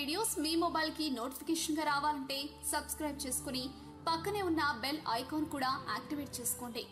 videos మీ mobile కి notification గా రావాలంటే సబ్స్క్రైబ్ చేసుకుని పక్కనే ఉన్న బెల్ ఐకాన్ కూడా యాక్టివేట్ చేసుకోండి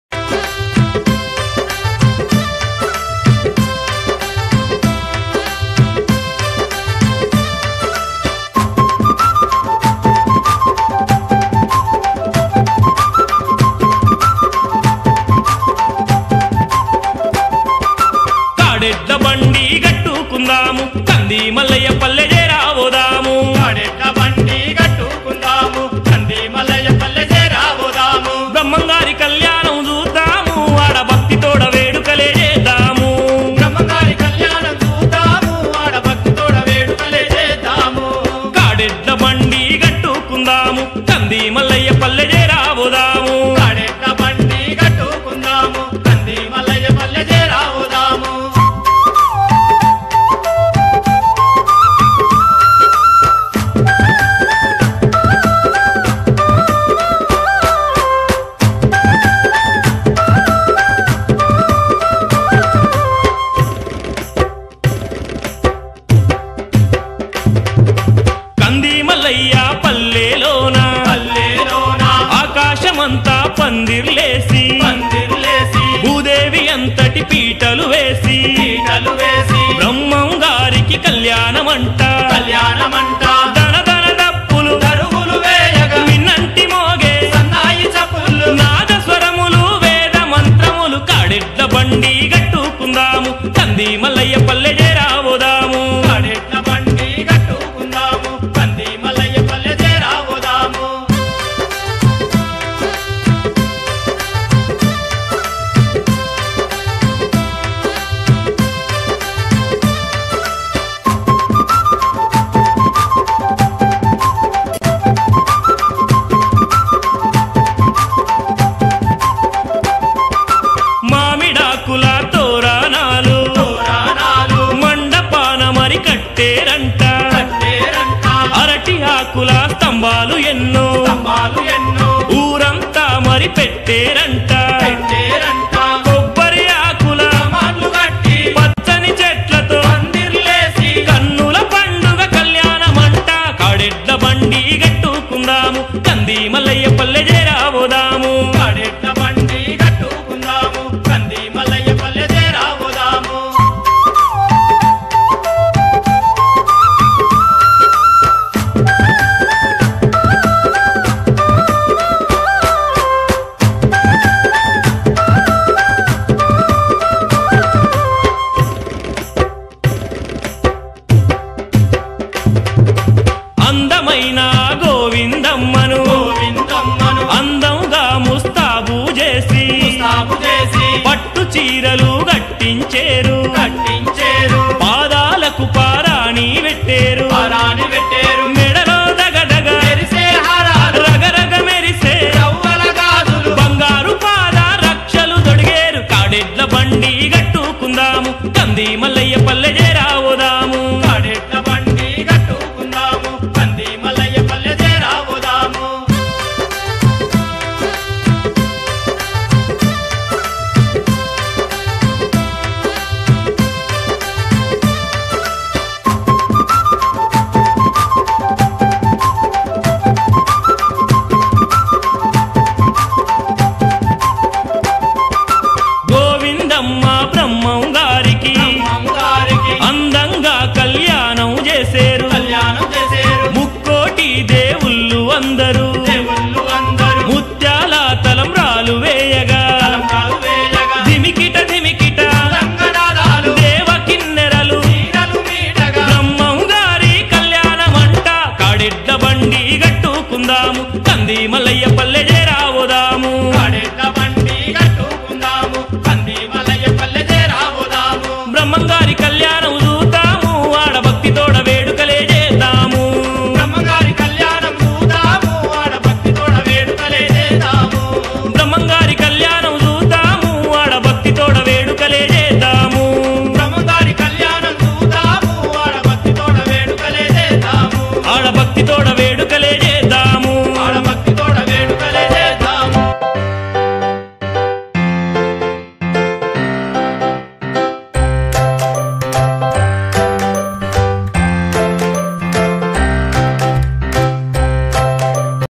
కాడెడ్ల బండి గట్టుకుందాము కంది మల్లయ్య పల్లె చేరావోదాము కాడెట్ల బండి కట్టుకుందాము కంది మల్లయ్య పల్లె చేరాబోదాము బ్రహ్మంగారి కళ్యాణం చూద్దాము ఆడ భక్తి తోడ వేడుకలే చేద్దాము బ్రహ్మగారి కళ్యాణం చూద్దాము ఆడ భక్తితోడ వేడుకలే చేద్దాము కాడెడ్ల బండి గట్టుకుందాము కంది మల్లయ్య పల్లె చేరావోదాము కాడెట్ల బండి కట్టుకుందాము కంది మల్లయ్య పల్లె చేరాబోదాము కంది మల్లయ్య పల్లెలోన పల్లెలోన ఆకాశమంతా పందిర్లేసి పందిర్లేసి భూదేవి అంతటి పీటలు వేసి పీటలు వేసి బ్రహ్మం గారికి కళ్యాణమంట కళ్యాణమంట దన దన డప్పులు దరువులు వేయగా మిన్నంటి మోగే సన్నాయి చప్పుళ్ళు నాదస్వరములు వేద మంత్రములు కాడెడ్ల బండి గట్టుకుందాము కంది మల్లయ్య పల్లె చేరావోదాము కాడెట్ల బండి కట్టుకుందాము కంది మల్లయ్య పల్లె చేరాబోదాము మామిడాకుల తోరణాలు పురాణాలు మండపాన మరి కట్టేరంట కట్టేరంట అరటి ఆకుల స్తంభాలు ఎన్నో స్తంభాలు ఎన్నో ఊరంతా మరి పెట్టేరంట పెట్టేరంట కొబ్బరి ఆకుల సామాన్లు కట్టి పచ్చని చెట్లతో పందిర్లేసి కన్నుల పండుగ కళ్యాణమంట కాడెడ్ల బండి గట్టుకుందాము కంది మల్లయ్య పల్లె చేరావోదాము కాడెట్ల బండి కట్టుకుందాము కంది మల్లయ్య పల్లె చేరాబోదాము అందమైన గోవిందమ్మను గోవిందమ్మను అందంగా ముస్తాబు చేసి సాగు చేసి పట్టు చీరలు కట్టించేరు కట్టించేరు పాదాలకు పారాణి పెట్టేరు పరాని పెట్టేరు మెడలో దగదగ మెరిసే హారాలు రగరగ మెరిసే రవ్వల గాజులు బంగారు పాద రక్షలు తొడిగేరు కాడెడ్ల బండి గట్టుకుందాము కంది మల్లయ్య పల్లె చేరావోదాము కాడెట్ల బండి కట్టుకుందాము కంది మల్లయ్య పల్లె చేరాబోదాము గోవిందమ్మ బ్రహ్మం గారికి అమ్మగారికి అందంగా కళ్యాణం చేసేరు కళ్యాణం చేసేరు ముక్కోటి దేవుళ్ళు అందరూ దేవుళ్ళు అందరూ ముత్యాల తలంబ్రాలు వేయగా తలంబ్రాలు వేయగా ధిమికిట ధిమికిట రంగనాదాలు దేవ కిన్నెరలు చీరలు మీటగా బ్రహ్మం గారి కళ్యాణమంట కాడెడ్ల బండి గట్టుకుందాము కంది మల్లయ్య పల్లె చేరావోదాము కాడెట్ల